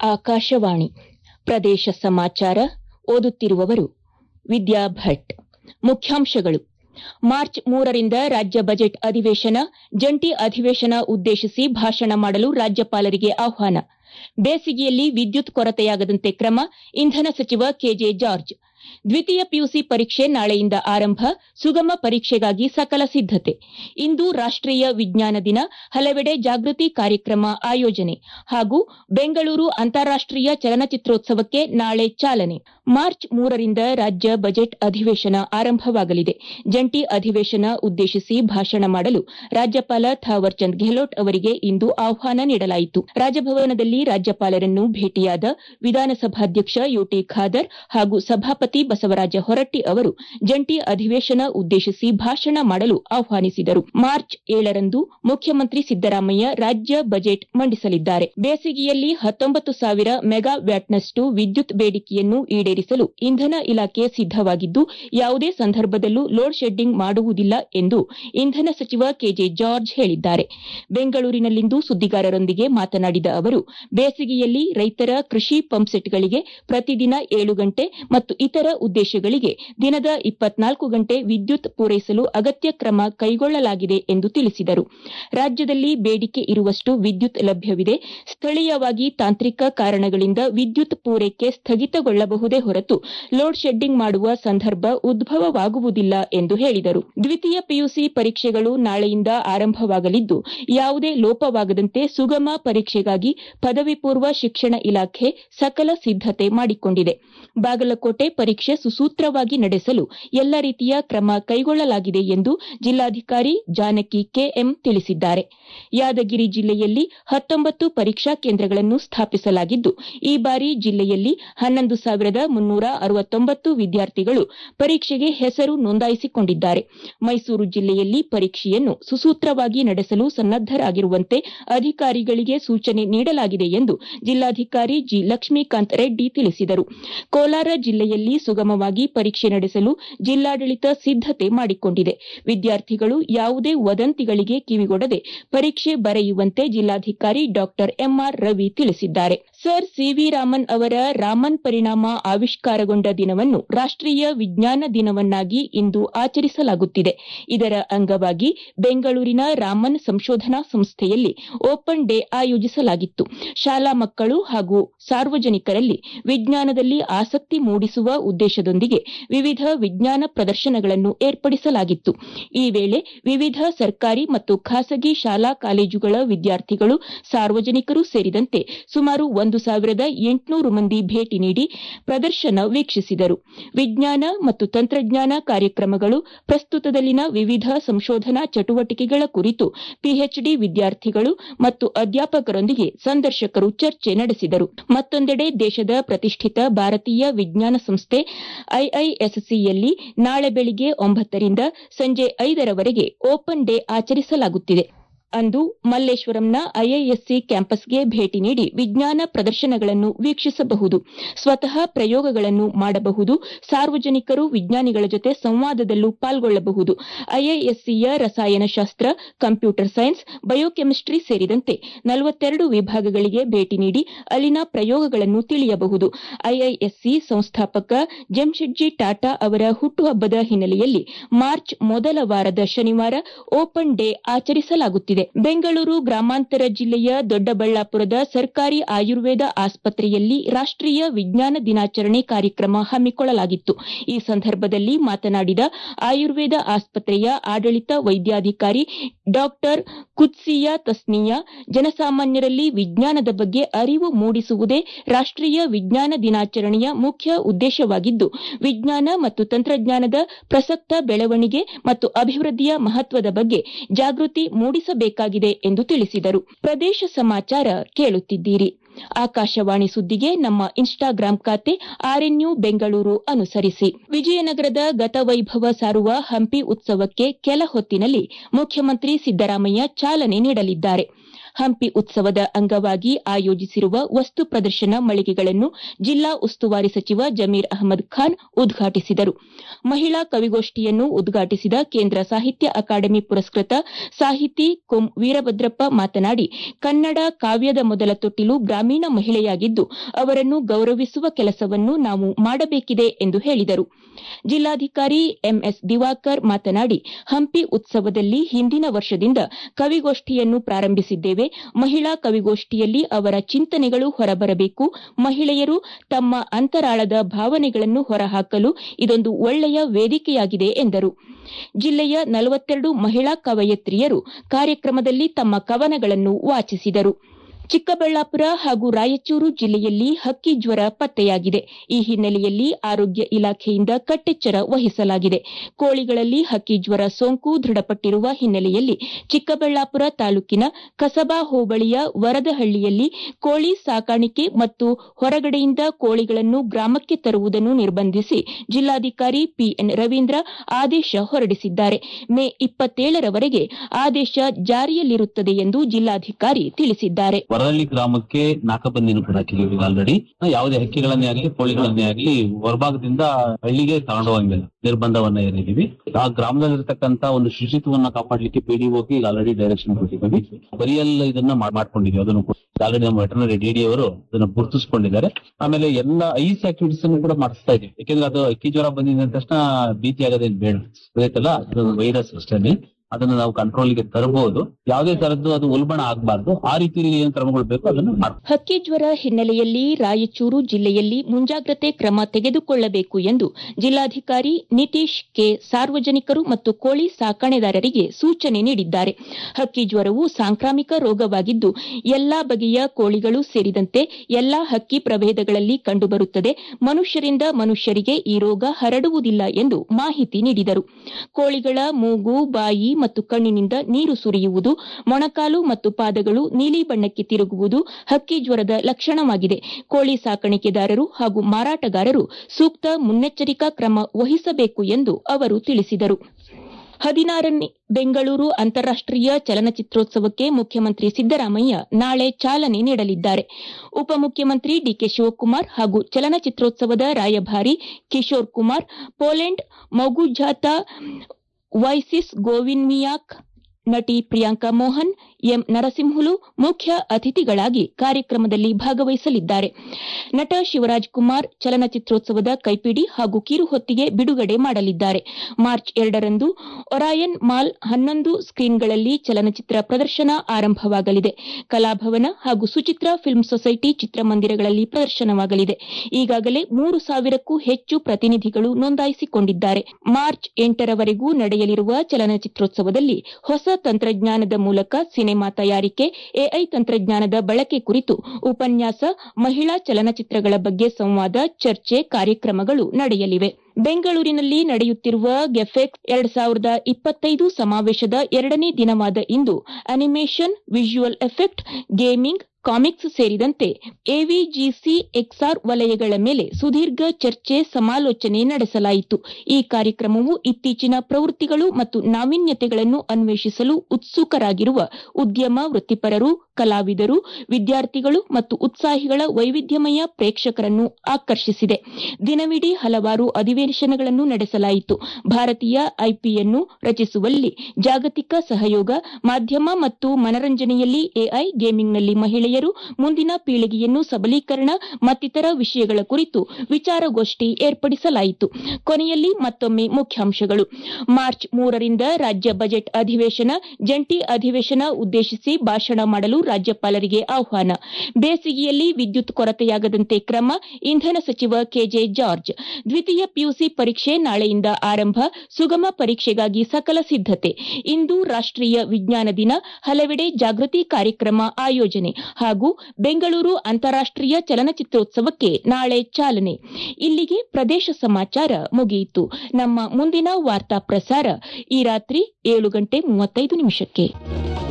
ಆಕಾಶವಾಣಿ ಪ್ರದೇಶ ಸಮಾಚಾರ ಓದುತ್ತಿರುವವರು ವಿದ್ಯಾ ಭಟ್ ಮುಖ್ಯಾಂಶಗಳು ಮಾರ್ಚ್ ಮೂರರಿಂದ ರಾಜ್ಯ ಬಜೆಟ್ ಅಧಿವೇಶನ ಜಂಟಿ ಅಧಿವೇಶನ ಉದ್ದೇಶಿಸಿ ಭಾಷಣ ಮಾಡಲು ರಾಜ್ಯಪಾಲರಿಗೆ ಆಹ್ವಾನ ಬೇಸಿಗೆಯಲ್ಲಿ ವಿದ್ಯುತ್ ಕೊರತೆಯಾಗದಂತೆ ಕ್ರಮ ಇಂಧನ ಸಚಿವ ಕೆಜೆ ಜಾರ್ಜ್ ದ್ವಿತೀಯ ಪಿಯುಸಿ ಪರೀಕ್ಷೆ ನಾಳೆಯಿಂದ ಆರಂಭ ಸುಗಮ ಪರೀಕ್ಷೆಗಾಗಿ ಸಕಲ ಸಿದ್ದತೆ ಇಂದು ರಾಷ್ಟೀಯ ವಿಜ್ಞಾನ ದಿನ ಹಲವೆಡೆ ಜಾಗೃತಿ ಕಾರ್ಯಕ್ರಮ ಆಯೋಜನೆ ಹಾಗೂ ಬೆಂಗಳೂರು ಅಂತಾರಾಷ್ಟೀಯ ಚಲನಚಿತ್ರೋತ್ಸವಕ್ಕೆ ನಾಳೆ ಚಾಲನೆ ಮಾರ್ಚ್ ಮೂರರಿಂದ ರಾಜ್ಯ ಬಜೆಟ್ ಅಧಿವೇಶನ ಆರಂಭವಾಗಲಿದೆ ಜಂಟಿ ಅಧಿವೇಶನ ಉದ್ದೇಶಿಸಿ ಭಾಷಣ ಮಾಡಲು ರಾಜ್ಯಪಾಲ ಥಾವರ್ ಚಂದ್ ಗೆಹ್ಲೋಟ್ ಅವರಿಗೆ ಇಂದು ಆಹ್ವಾನ ನೀಡಲಾಯಿತು ರಾಜಭವನದಲ್ಲಿ ರಾಜ್ಯಪಾಲರನ್ನು ಭೇಟಿಯಾದ ವಿಧಾನಸಭಾಧ್ಯಕ್ಷ ಯುಟಿ ಖಾದರ್ ಹಾಗೂ ಸಭಾಪತಿ ಬಸವರಾಜ ಹೊರಟ್ಟಿ ಅವರು ಜಂಟಿ ಅಧಿವೇಶನ ಉದ್ದೇಶಿಸಿ ಭಾಷಣ ಮಾಡಲು ಆಹ್ವಾನಿಸಿದರು ಮಾರ್ಚ್ ಏಳರಂದು ಮುಖ್ಯಮಂತ್ರಿ ಸಿದ್ದರಾಮಯ್ಯ ರಾಜ್ಯ ಬಜೆಟ್ ಮಂಡಿಸಲಿದ್ದಾರೆ ಬೇಸಿಗೆಯಲ್ಲಿ ಹತ್ತೊಂಬತ್ತು ಸಾವಿರ ಮೆಗಾ ವ್ಯಾಟ್ನಷ್ಟು ವಿದ್ಯುತ್ ಬೇಡಿಕೆಯನ್ನು ಈಡೇರಿಸಲು ಇಂಧನ ಇಲಾಖೆ ಸಿದ್ದವಾಗಿದ್ದು ಯಾವುದೇ ಸಂದರ್ಭದಲ್ಲೂ ಲೋಡ್ ಶೆಡ್ಡಿಂಗ್ ಮಾಡುವುದಿಲ್ಲ ಎಂದು ಇಂಧನ ಸಚಿವ ಕೆಜೆ ಜಾರ್ಜ್ ಹೇಳಿದ್ದಾರೆ ಬೆಂಗಳೂರಿನಲ್ಲಿಂದು ಸುದ್ದಿಗಾರರೊಂದಿಗೆ ಮಾತನಾಡಿದ ಅವರು ಬೇಸಿಗೆಯಲ್ಲಿ ರೈತರ ಕೃಷಿ ಪಂಪ್ಸೆಟ್ಗಳಿಗೆ ಪ್ರತಿದಿನ ಏಳು ಗಂಟೆ ಮತ್ತು ಇತರ ಉದ್ದೇಶಗಳಿಗೆ ದಿನದ ಇಪ್ಪತ್ನಾಲ್ಕು ಗಂಟೆ ವಿದ್ಯುತ್ ಪೂರೈಸಲು ಅಗತ್ಯ ಕ್ರಮ ಕೈಗೊಳ್ಳಲಾಗಿದೆ ಎಂದು ತಿಳಿಸಿದರು ರಾಜ್ಯದಲ್ಲಿ ಬೇಡಿಕೆ ಇರುವಷ್ಟು ವಿದ್ಯುತ್ ಲಭ್ಯವಿದೆ ಸ್ಥಳೀಯವಾಗಿ ತಾಂತ್ರಿಕ ಕಾರಣಗಳಿಂದ ವಿದ್ಯುತ್ ಪೂರೈಕೆ ಸ್ಥಗಿತಗೊಳ್ಳಬಹುದೇ ಹೊರತು ಲೋಡ್ ಶೆಡ್ಡಿಂಗ್ ಮಾಡುವ ಸಂದರ್ಭ ಉದ್ಭವವಾಗುವುದಿಲ್ಲ ಎಂದು ಹೇಳಿದರು ದ್ವಿತೀಯ ಪಿಯುಸಿ ಪರೀಕ್ಷೆಗಳು ನಾಳೆಯಿಂದ ಆರಂಭವಾಗಲಿದ್ದು ಯಾವುದೇ ಲೋಪವಾಗದಂತೆ ಸುಗಮ ಪರೀಕ್ಷೆಗಾಗಿ ಪದವಿ ಪೂರ್ವ ಶಿಕ್ಷಣ ಇಲಾಖೆ ಸಕಲ ಸಿದ್ದತೆ ಮಾಡಿಕೊಂಡಿದೆ ಬಾಗಲಕೋಟೆ ಪರೀಕ್ಷೆ ಸುಸೂತ್ರವಾಗಿ ನಡೆಸಲು ಎಲ್ಲ ರೀತಿಯ ಕ್ರಮ ಕೈಗೊಳ್ಳಲಾಗಿದೆ ಎಂದು ಜಿಲ್ಲಾಧಿಕಾರಿ ಜಾನಕಿ ಕೆಎಂ ತಿಳಿಸಿದ್ದಾರೆ ಯಾದಗಿರಿ ಜಿಲ್ಲೆಯಲ್ಲಿ ಹತ್ತೊಂಬತ್ತು ಪರೀಕ್ಷಾ ಕೇಂದ್ರಗಳನ್ನು ಸ್ಥಾಪಿಸಲಾಗಿದ್ದು ಈ ಬಾರಿ ಜಿಲ್ಲೆಯಲ್ಲಿ ಹನ್ನೊಂದು ಸಾವಿರದ ಮುನ್ನೂರ ಅರವತ್ತೊಂಬತ್ತು ವಿದ್ಯಾರ್ಥಿಗಳು ಪರೀಕ್ಷೆಗೆ ಹೆಸರು ನೋಂದಾಯಿಸಿಕೊಂಡಿದ್ದಾರೆ ಮೈಸೂರು ಜಿಲ್ಲೆಯಲ್ಲಿ ಪರೀಕ್ಷೆಯನ್ನು ಸುಸೂತ್ರವಾಗಿ ನಡೆಸಲು ಸನ್ನದ್ದರಾಗಿರುವಂತೆ ಅಧಿಕಾರಿಗಳಿಗೆ ಸೂಚನೆ ನೀಡಲಾಗಿದೆ ಎಂದು ಜಿಲ್ಲಾಧಿಕಾರಿ ಜಿ ಲಕ್ಷ್ಮೀಕಾಂತ್ ರೆಡ್ಡಿ ತಿಳಿಸಿದರು ಕೋಲಾರ ಜಿಲ್ಲೆಯಲ್ಲಿ ಸುಗಮವಾಗಿ ಪರೀಕ್ಷೆ ನಡೆಸಲು ಜಿಲ್ಲಾಡಳಿತ ಸಿದ್ದತೆ ಮಾಡಿಕೊಂಡಿದೆ ವಿದ್ಯಾರ್ಥಿಗಳು ಯಾವುದೇ ವದಂತಿಗಳಿಗೆ ಕಿವಿಗೊಡದೆ ಪರೀಕ್ಷೆ ಬರೆಯುವಂತೆ ಜಿಲ್ಲಾಧಿಕಾರಿ ಡಾ ಎಂಆರ್ ರವಿ ತಿಳಿಸಿದ್ದಾರೆ ಸರ್ ಸಿವಿ ರಾಮನ್ ಅವರ ರಾಮನ್ ಪರಿಣಾಮ ಆವಿಷ್ಕಾರಗೊಂಡ ದಿನವನ್ನು ರಾಷ್ಟೀಯ ವಿಜ್ಞಾನ ದಿನವನ್ನಾಗಿ ಇಂದು ಆಚರಿಸಲಾಗುತ್ತಿದೆ ಇದರ ಅಂಗವಾಗಿ ಬೆಂಗಳೂರಿನ ರಾಮನ್ ಸಂಶೋಧನಾ ಸಂಸ್ಥೆಯಲ್ಲಿ ಓಪನ್ ಡೇ ಆಯೋಜಿಸಲಾಗಿತ್ತು ಶಾಲಾ ಮಕ್ಕಳು ಹಾಗೂ ಸಾರ್ವಜನಿಕರಲ್ಲಿ ವಿಜ್ಞಾನದಲ್ಲಿ ಆಸಕ್ತಿ ಮೂಡಿಸುವ ಉದ್ದೇಶದೊಂದಿಗೆ ವಿವಿಧ ವಿಜ್ಞಾನ ಪ್ರದರ್ಶನಗಳನ್ನು ಏರ್ಪಡಿಸಲಾಗಿತ್ತು ಈ ವೇಳೆ ವಿವಿಧ ಸರ್ಕಾರಿ ಮತ್ತು ಖಾಸಗಿ ಶಾಲಾ ಕಾಲೇಜುಗಳ ವಿದ್ಯಾರ್ಥಿಗಳು ಸಾರ್ವಜನಿಕರು ಸೇರಿದಂತೆ ಸುಮಾರು ಒಂದು ಸಾವಿರದ ಎಂಟುನೂರು ಮಂದಿ ಭೇಟಿ ನೀಡಿ ಪ್ರದರ್ಶನ ವೀಕ್ಷಿಸಿದರು ವಿಜ್ಞಾನ ಮತ್ತು ತಂತ್ರಜ್ಞಾನ ಕಾರ್ಯಕ್ರಮಗಳು ಪ್ರಸ್ತುತದಲ್ಲಿನ ವಿವಿಧ ಸಂಶೋಧನಾ ಚಟುವಟಿಕೆಗಳ ಕುರಿತು ಪಿಎಚ್ಡಿ ವಿದ್ಯಾರ್ಥಿಗಳು ಮತ್ತು ಅಧ್ಯಾಪಕರೊಂದಿಗೆ ಸಂದರ್ಶಕರು ಚರ್ಚೆ ನಡೆಸಿದರು ಮತ್ತೊಂದೆಡೆ ದೇಶದ ಪ್ರತಿಷ್ಠಿತ ಭಾರತೀಯ ವಿಜ್ಞಾನ ಸಂಸ್ಥೆ ಐಐಎಸ್ಸಿಯಲ್ಲಿ ನಾಳೆ ಬೆಳಿಗ್ಗೆ ಒಂಬತ್ತರಿಂದ ಸಂಜೆ ಐದರವರೆಗೆ ಓಪನ್ ಡೇ ಆಚರಿಸಲಾಗುತ್ತಿದೆ ಅಂದು ಮಲ್ಲೇಶ್ವರಂನ ಐಐಎಸ್ಸಿ ಕ್ಯಾಂಪಸ್ಗೆ ಭೇಟಿ ನೀಡಿ ವಿಜ್ಞಾನ ಪ್ರದರ್ಶನಗಳನ್ನು ವೀಕ್ಷಿಸಬಹುದು ಸ್ವತಃ ಪ್ರಯೋಗಗಳನ್ನು ಮಾಡಬಹುದು ಸಾರ್ವಜನಿಕರು ವಿಜ್ಞಾನಿಗಳ ಜೊತೆ ಸಂವಾದದಲ್ಲೂ ಪಾಲ್ಗೊಳ್ಳಬಹುದು ಐಐಎಸ್ಸಿಯ ರಸಾಯನಶಾಸ್ತ್ರ ಕಂಪ್ಯೂಟರ್ ಸೈನ್ಸ್ ಬಯೋಕೆಮಿಸ್ಟ್ರಿ ಸೇರಿದಂತೆ ನಲವತ್ತೆರಡು ವಿಭಾಗಗಳಿಗೆ ಭೇಟಿ ನೀಡಿ ಅಲ್ಲಿನ ಪ್ರಯೋಗಗಳನ್ನು ತಿಳಿಯಬಹುದು ಐಐಎಸ್ಸಿ ಸಂಸ್ಥಾಪಕ ಜೆಮ್ಶೆಡ್ಜಿ ಟಾಟಾ ಅವರ ಹುಟ್ಟುಹಬ್ಬದ ಹಿನ್ನೆಲೆಯಲ್ಲಿ ಮಾರ್ಚ್ ಮೊದಲ ವಾರದ ಶನಿವಾರ ಓಪನ್ ಡೇ ಆಚರಿಸಲಾಗುತ್ತಿದೆ ಬೆಂಗಳೂರು ಗ್ರಾಮಾಂತರ ಜಿಲ್ಲೆಯ ದೊಡ್ಡಬಳ್ಳಾಪುರದ ಸರ್ಕಾರಿ ಆಯುರ್ವೇದ ಆಸ್ಪತ್ರೆಯಲ್ಲಿ ರಾಷ್ಟೀಯ ವಿಜ್ಞಾನ ದಿನಾಚರಣೆ ಕಾರ್ಯಕ್ರಮ ಹಮ್ಮಿಕೊಳ್ಳಲಾಗಿತ್ತು ಈ ಸಂದರ್ಭದಲ್ಲಿ ಮಾತನಾಡಿದ ಆಯುರ್ವೇದ ಆಸ್ಪತ್ರೆಯ ಆಡಳಿತ ವೈದ್ಯಾಧಿಕಾರಿ ಡಾ ಕುದ್ಸಿಯಾ ತಸ್ನಿಯಾ ಜನಸಾಮಾನ್ಯರಲ್ಲಿ ವಿಜ್ಞಾನದ ಬಗ್ಗೆ ಅರಿವು ಮೂಡಿಸುವುದೇ ರಾಷ್ಟೀಯ ವಿಜ್ಞಾನ ದಿನಾಚರಣೆಯ ಮುಖ್ಯ ಉದ್ದೇಶವಾಗಿದ್ದು ವಿಜ್ಞಾನ ಮತ್ತು ತಂತ್ರಜ್ಞಾನದ ಪ್ರಸಕ್ತ ಬೆಳವಣಿಗೆ ಮತ್ತು ಅಭಿವೃದ್ಧಿಯ ಮಹತ್ವದ ಬಗ್ಗೆ ಜಾಗೃತಿ ಮೂಡಿಸಬೇಕಾಗಿದೆ ಎಂದು ತಿಳಿಸಿದರು ಪ್ರದೇಶ ಸಮಾಚಾರ ಕೇಳುತ್ತಿದ್ದೀರಿ ಆಕಾಶವಾಣಿ ಸುದ್ದಿಗೆ ನಮ್ಮ ಇನ್ಸ್ಟಾಗ್ರಾಂ ಖಾತೆ ಆರ್ಎನ್ಯು ಬೆಂಗಳೂರು ಅನುಸರಿಸಿ ವಿಜಯನಗರದ ಗತವೈಭವ ಸಾರುವ ಹಂಪಿ ಉತ್ಸವಕ್ಕೆ ಕೆಲ ಹೊತ್ತಿನಲ್ಲಿ ಮುಖ್ಯಮಂತ್ರಿ ಸಿದ್ದರಾಮಯ್ಯ ಚಾಲನೆ ನೀಡಲಿದ್ದಾರೆ ಹಂಪಿ ಉತ್ಸವದ ಅಂಗವಾಗಿ ಆಯೋಜಿಸಿರುವ ವಸ್ತು ಪ್ರದರ್ಶನ ಮಳಿಗೆಗಳನ್ನು ಜಿಲ್ಲಾ ಉಸ್ತುವಾರಿ ಸಚಿವ ಜಮೀರ್ ಅಹಮದ್ ಖಾನ್ ಉದ್ಘಾಟಿಸಿದರು ಮಹಿಳಾ ಕವಿಗೋಷ್ಠಿಯನ್ನು ಉದ್ಘಾಟಿಸಿದ ಕೇಂದ್ರ ಸಾಹಿತ್ಯ ಅಕಾಡೆಮಿ ಪುರಸ್ಕೃತ ಸಾಹಿತಿ ಕುಂ ವೀರಭದ್ರಪ್ಪ ಮಾತನಾಡಿ ಕನ್ನಡ ಕಾವ್ಯದ ಮೊದಲ ತೊಟ್ಟಿಲು ಗ್ರಾಮೀಣ ಮಹಿಳೆಯಾಗಿದ್ದು ಅವರನ್ನು ಗೌರವಿಸುವ ಕೆಲಸವನ್ನು ನಾವು ಮಾಡಬೇಕಿದೆ ಎಂದು ಹೇಳಿದರು ಜಿಲ್ಲಾಧಿಕಾರಿ ಎಂಎಸ್ ದಿವಾಕರ್ ಮಾತನಾಡಿ ಹಂಪಿ ಉತ್ಸವದಲ್ಲಿ ಹಿಂದಿನ ವರ್ಷದಿಂದ ಕವಿಗೋಷ್ಠಿಯನ್ನು ಪ್ರಾರಂಭಿಸಿದ್ದೇವೆ ಮಹಿಳಾ ಕವಿಗೋಷ್ಠಿಯಲ್ಲಿ ಅವರ ಚಿಂತನೆಗಳು ಹೊರಬರಬೇಕು ಮಹಿಳೆಯರು ತಮ್ಮ ಅಂತರಾಳದ ಭಾವನೆಗಳನ್ನು ಹೊರಹಾಕಲು ಇದೊಂದು ಒಳ್ಳೆಯ ವೇದಿಕೆಯಾಗಿದೆ ಎಂದರು ಜಿಲ್ಲೆಯ ನಲವತ್ತೆರಡು ಮಹಿಳಾ ಕವಯತ್ರಿಯರು ಕಾರ್ಯಕ್ರಮದಲ್ಲಿ ತಮ್ಮ ಕವನಗಳನ್ನು ವಾಚಿಸಿದರು ಚಿಕ್ಕಬಳ್ಳಾಪುರ ಹಾಗೂ ರಾಯಚೂರು ಜಿಲ್ಲೆಯಲ್ಲಿ ಹಕ್ಕಿ ಜ್ವರ ಪತ್ತೆಯಾಗಿದೆ ಈ ಹಿನ್ನೆಲೆಯಲ್ಲಿ ಆರೋಗ್ಯ ಇಲಾಖೆಯಿಂದ ಕಟ್ಟೆಚ್ಚರ ವಹಿಸಲಾಗಿದೆ ಕೋಳಿಗಳಲ್ಲಿ ಹಕ್ಕಿ ಜ್ವರ ಸೋಂಕು ದೃಢಪಟ್ಟಿರುವ ಹಿನ್ನೆಲೆಯಲ್ಲಿ ಚಿಕ್ಕಬಳ್ಳಾಪುರ ತಾಲೂಕಿನ ಕಸಬಾ ಹೋಬಳಿಯ ವರದಹಳ್ಳಿಯಲ್ಲಿ ಕೋಳಿ ಸಾಕಾಣಿಕೆ ಮತ್ತು ಹೊರಗಡೆಯಿಂದ ಕೋಳಿಗಳನ್ನು ಗ್ರಾಮಕ್ಕೆ ತರುವುದನ್ನು ನಿರ್ಬಂಧಿಸಿ ಜಿಲ್ಲಾಧಿಕಾರಿ ಪಿಎನ್ ರವೀಂದ್ರ ಆದೇಶ ಹೊರಡಿಸಿದ್ದಾರೆ ಮೇ ಇಪ್ಪತ್ತೇಳರವರೆಗೆ ಆದೇಶ ಜಾರಿಯಲ್ಲಿರುತ್ತದೆ ಎಂದು ಜಿಲ್ಲಾಧಿಕಾರಿ ತಿಳಿಸಿದ್ದಾರೆ ವರಹಳ್ಳಿ ಗ್ರಾಮಕ್ಕೆ ನಾಕಬಂದಿನೂ ಕೂಡ ಹಾಕಿದ್ದೀವಿ ಆಲ್ರೆಡಿ ಯಾವುದೇ ಹಕ್ಕಿಗಳನ್ನೇ ಆಗಲಿ ಕೋಳಿಗಳನ್ನೇ ಆಗಲಿ ಹೊರಭಾಗದಿಂದ ಹಳ್ಳಿಗೆ ತಗೊಂಡು ಹೋಗಂಗಿಲ್ಲ ನಿರ್ಬಂಧವನ್ನ ಏರಿದೀವಿ ಆ ಗ್ರಾಮದಲ್ಲಿರ್ತಕ್ಕಂತ ಒಂದು ಶುಚಿತ್ವವನ್ನ ಕಾಪಾಡಲಿಕ್ಕೆ ಪಿಡಿಒಗೆ ಈಗ ಆಲ್ರೆಡಿ ಡೈರೆಕ್ಷನ್ ಕೊಟ್ಟಿದ್ದೀವಿ ಬರಿಯಲ್ ಇದನ್ನ ಮಾಡ್- ಮಾಡ್ಕೊಂಡಿದ್ದೀವಿ ಅದನ್ನು ಆಲ್ರೆಡಿ ನಮ್ಮ ವೆಟರ್ನರಿ ಡಿಡಿ ಅವರು ಅದನ್ನ ಗುರುತಿಸಿಕೊಂಡಿದ್ದಾರೆ ಆಮೇಲೆ ಎಲ್ಲ ಐಸ್ ಆಕ್ಟಿವಿಟೀಸ್ ಅನ್ನು ಕೂಡ ಮಾಡಿಸ್ತಾ ಇದೀವಿ ಯಾಕೆಂದ್ರೆ ಅದು ಅಕ್ಕಿ ಜ್ವರ ಬಂದಿದ ತಕ್ಷಣ ಭೀತಿ ಆಗೋದೇನು ಬೇಡ ಗೊತ್ತಲ್ಲ ಅದು ವೈರಸ್ ಅಷ್ಟೇ ಅದನ್ನ ನಾವು ಕಂಟ್ರೋಲ್ಗೆ ತರಬಹುದು ಯಾವುದೇ ತರದ್ದು ಅದು ಉಲ್ಬಣ ಆಗಬಾರ್ದು ಆ ರೀತಿಯಲ್ಲಿ ಏನು ಕ್ರಮಗಳು ಬೇಕು ಅದನ್ನು ಮಾಡ್ತೀವಿ ಹಕ್ಕಿ ಜ್ವರ ಹಿನ್ನೆಲೆಯಲ್ಲಿ ರಾಯಚೂರು ಜಿಲ್ಲೆಯಲ್ಲಿ ಮುಂಜಾಗ್ರತೆ ಕ್ರಮ ತೆಗೆದುಕೊಳ್ಳಬೇಕು ಎಂದು ಜಿಲ್ಲಾಧಿಕಾರಿ ನಿತೀಶ್ ಕೆ ಸಾರ್ವಜನಿಕರು ಮತ್ತು ಕೋಳಿ ಸಾಕಣೆದಾರರಿಗೆ ಸೂಚನೆ ನೀಡಿದ್ದಾರೆ ಹಕ್ಕಿ ಜ್ವರವು ಸಾಂಕ್ರಾಮಿಕ ರೋಗವಾಗಿದ್ದು ಎಲ್ಲಾ ಬಗೆಯ ಕೋಳಿಗಳು ಸೇರಿದಂತೆ ಎಲ್ಲಾ ಹಕ್ಕಿ ಪ್ರಭೇದಗಳಲ್ಲಿ ಕಂಡುಬರುತ್ತದೆ ಮನುಷ್ಯರಿಂದ ಮನುಷ್ಯರಿಗೆ ಈ ರೋಗ ಹರಡುವುದಿಲ್ಲ ಎಂದು ಮಾಹಿತಿ ನೀಡಿದರು ಕೋಳಿಗಳ ಮೂಗು ಬಾಯಿ ಮತ್ತು ಕಣ್ಣಿನಿಂದ ನೀರು ಸುರಿಯುವುದು ಮೊಣಕಾಲು ಮತ್ತು ಪಾದಗಳು ನೀಲಿ ಬಣ್ಣಕ್ಕೆ ತಿರುಗುವುದು ಹಕ್ಕಿ ಜ್ವರದ ಲಕ್ಷಣವಾಗಿದೆ ಕೋಳಿ ಸಾಕಾಣಿಕೆದಾರರು ಹಾಗೂ ಮಾರಾಟಗಾರರು ಸೂಕ್ತ ಮುನ್ನೆಚ್ಚರಿಕಾ ಕ್ರಮ ವಹಿಸಬೇಕು ಎಂದು ಅವರು ತಿಳಿಸಿದರು ಹದಿನಾರನೇ ಬೆಂಗಳೂರು ಅಂತಾರಾಷ್ಟೀಯ ಚಲನಚಿತ್ರೋತ್ಸವಕ್ಕೆ ಮುಖ್ಯಮಂತ್ರಿ ಸಿದ್ದರಾಮಯ್ಯ ನಾಳೆ ಚಾಲನೆ ನೀಡಲಿದ್ದಾರೆ ಉಪಮುಖ್ಯಮಂತ್ರಿ ಡಿಕೆ ಶಿವಕುಮಾರ್ ಹಾಗೂ ಚಲನಚಿತ್ರೋತ್ಸವದ ರಾಯಭಾರಿ ಕಿಶೋರ್ ಕುಮಾರ್ ಪೋಲೆಂಡ್ ಮೌಗುಜಾತಾ ವೈಸಿಸ್ ಗೋವಿನ್ಮಿಯಾಕ್ ನಟಿ ಪ್ರಿಯಾಂಕಾ ಮೋಹನ್ ಎಂ ನರಸಿಂಹುಲು ಮುಖ್ಯ ಅತಿಥಿಗಳಾಗಿ ಕಾರ್ಯಕ್ರಮದಲ್ಲಿ ಭಾಗವಹಿಸಲಿದ್ದಾರೆ ನಟ ಶಿವರಾಜ್ ಕುಮಾರ್ ಚಲನಚಿತ್ರೋತ್ಸವದ ಕೈಪಿಡಿ ಹಾಗೂ ಕಿರುಹೊತ್ತಿಗೆ ಬಿಡುಗಡೆ ಮಾಡಲಿದ್ದಾರೆ ಮಾರ್ಚ್ ಎರಡರಂದು ಒರಾಯನ್ ಮಾಲ್ ಹನ್ನೊಂದು ಸ್ಕ್ರೀನ್ಗಳಲ್ಲಿ ಚಲನಚಿತ್ರ ಪ್ರದರ್ಶನ ಆರಂಭವಾಗಲಿದೆ ಕಲಾಭವನ ಹಾಗೂ ಸುಚಿತ್ರ ಫಿಲ್ಮ್ ಸೊಸೈಟಿ ಚಿತ್ರಮಂದಿರಗಳಲ್ಲಿ ಪ್ರದರ್ಶನವಾಗಲಿದೆ ಈಗಾಗಲೇ ಮೂರು ಸಾವಿರಕ್ಕೂ ಹೆಚ್ಚು ಪ್ರತಿನಿಧಿಗಳು ನೋಂದಾಯಿಸಿಕೊಂಡಿದ್ದಾರೆ ಮಾರ್ಚ್ ಎಂಟರವರೆಗೂ ನಡೆಯಲಿರುವ ಚಲನಚಿತ್ರೋತ್ಸವದಲ್ಲಿ ಹೊಸ ತಂತ್ರಜ್ಞಾನದ ಮೂಲಕ ಸಿನೆಮಾ ತಯಾರಿಕೆ ಎಐ ತಂತ್ರಜ್ಞಾನದ ಬಳಕೆ ಕುರಿತು ಉಪನ್ಯಾಸ ಮಹಿಳಾ ಚಲನಚಿತ್ರಗಳ ಬಗ್ಗೆ ಸಂವಾದ ಚರ್ಚೆ ಕಾರ್ಯಕ್ರಮಗಳು ನಡೆಯಲಿವೆ ಬೆಂಗಳೂರಿನಲ್ಲಿ ನಡೆಯುತ್ತಿರುವ ಗೆಫೆಕ್ಸ್ ಎರಡ್ ಸಾವಿರದ ಇಪ್ಪತ್ತೈದು ಸಮಾವೇಶದ ಎರಡನೇ ದಿನವಾದ ಇಂದು animation visual effect gaming comics ಸೇರಿದಂತೆ ಎವಿಜಿಸಿ ಎಕ್ಸ್ಆರ್ ವಲಯಗಳ ಮೇಲೆ ಸುದೀರ್ಘ ಚರ್ಚೆ ಸಮಾಲೋಚನೆ ನಡೆಸಲಾಯಿತು ಈ ಕಾರ್ಯಕ್ರಮವು ಇತ್ತೀಚಿನ ಪ್ರವೃತ್ತಿಗಳು ಮತ್ತು ನಾವೀನ್ಯತೆಗಳನ್ನು ಅನ್ವೇಷಿಸಲು ಉತ್ಸುಕರಾಗಿರುವ ಉದ್ಯಮ ವೃತ್ತಿಪರರು ಕಲಾವಿದರು ವಿದ್ಯಾರ್ಥಿಗಳು ಮತ್ತು ಉತ್ಸಾಹಿಗಳ ವೈವಿಧ್ಯಮಯ ಪ್ರೇಕ್ಷಕರನ್ನು ಆಕರ್ಷಿಸಿದೆ ದಿನವಿಡೀ ಹಲವಾರು ಅಧಿವೇಶನಗಳನ್ನು ನಡೆಸಲಾಯಿತು ಭಾರತೀಯ ಐಪಿಯನ್ನು ರಚಿಸುವಲ್ಲಿ ಜಾಗತಿಕ ಸಹಯೋಗ ಮಾಧ್ಯಮ ಮತ್ತು ಮನರಂಜನೆಯಲ್ಲಿ ಎಐ ಗೇಮಿಂಗ್ನಲ್ಲಿ ಮಹಿಳೆಯರು ಮುಂದಿನ ಪೀಳಿಗೆಯನ್ನು ಸಬಲೀಕರಣ ಮತ್ತಿತರ ವಿಷಯಗಳ ಕುರಿತು ವಿಚಾರಗೋಷ್ಠಿ ಏರ್ಪಡಿಸಲಾಯಿತು ಕೊನೆಯಲ್ಲಿ ಮತ್ತೊಮ್ಮೆ ಮುಖ್ಯಾಂಶಗಳು ಮಾರ್ಚ್ ಮೂರರಿಂದ ರಾಜ್ಯ ಬಜೆಟ್ ಅಧಿವೇಶನ ಜಂಟಿ ಅಧಿವೇಶನ ಉದ್ದೇಶಿಸಿ ಭಾಷಣ ಮಾಡಲು ರಾಜ್ಯಪಾಲರಿಗೆ ಆಹ್ವಾನ ಬೇಸಿಗೆಯಲ್ಲಿ ವಿದ್ಯುತ್ ಕೊರತೆಯಾಗದಂತೆ ಕ್ರಮ ಇಂಧನ ಸಚಿವ ಕೆಜೆ ಜಾರ್ಜ್ ದ್ವಿತೀಯ ಪಿಯುಸಿ ಪರೀಕ್ಷೆ ನಾಳೆಯಿಂದ ಆರಂಭ ಸುಗಮ ಪರೀಕ್ಷೆಗಾಗಿ ಸಕಲ ಸಿದ್ದತೆ ಇಂದು ರಾಷ್ಟೀಯ ವಿಜ್ಞಾನ ದಿನ ಹಲವೆಡೆ ಜಾಗೃತಿ ಕಾರ್ಯಕ್ರಮ ಆಯೋಜನೆ ಹಾಗೂ ಬೆಂಗಳೂರು ಅಂತಾರಾಷ್ಟೀಯ ಚಲನಚಿತ್ರೋತ್ಸವಕ್ಕೆ ನಾಳೆ ಚಾಲನೆ ಇಲ್ಲಿಗೆ ಪ್ರದೇಶ ಸಮಾಚಾರ ಮುಗಿಯಿತು ನಮ್ಮ ಮುಂದಿನ ವಾರ್ತಾ ಪ್ರಸಾರ ಈ ರಾತ್ರಿ ಏಳು ಗಂಟೆ ಮೂವತ್ತೈದು ನಿಮಿಷಕ್ಕೆ